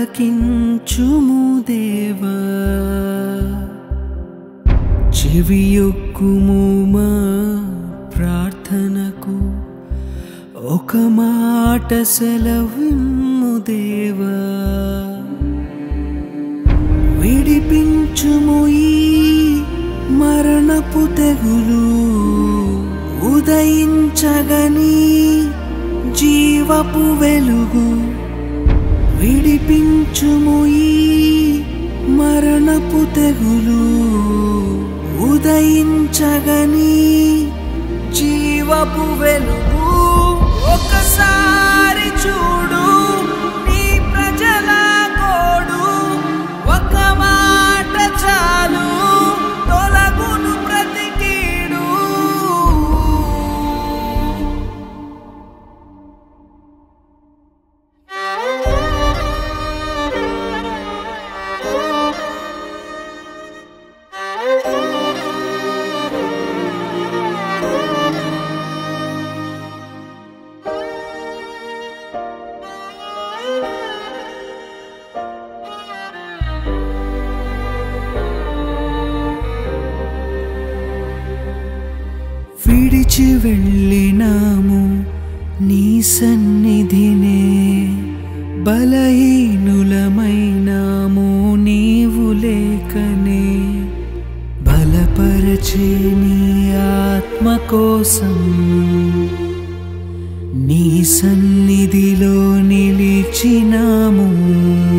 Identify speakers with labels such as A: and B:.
A: ఆలకించుము దేవా చెవియొక్కుము మా ప్రార్థనకు ఒక మాట సెలవిమ్ము దేవా విడిపించుము ఈ మరణపు తెగులు ఉదయించగని జీవపు వెలుగు విడిపించుము ఈ మరణపు తెగులు ఉదయించగని జీవపు వెలుగు ఒకసారి చూడు నీ ప్రజల గోడు ఒక మాట చాలు తొలగును ప్రతి కీడు విడిచి వెళ్ళినాము నీ సన్నిధినే బలహీనులమైనాము నీవు లేకనే బలపరచే నీ ఆత్మ కోసం నీ సన్నిధిలో నిలిచినాము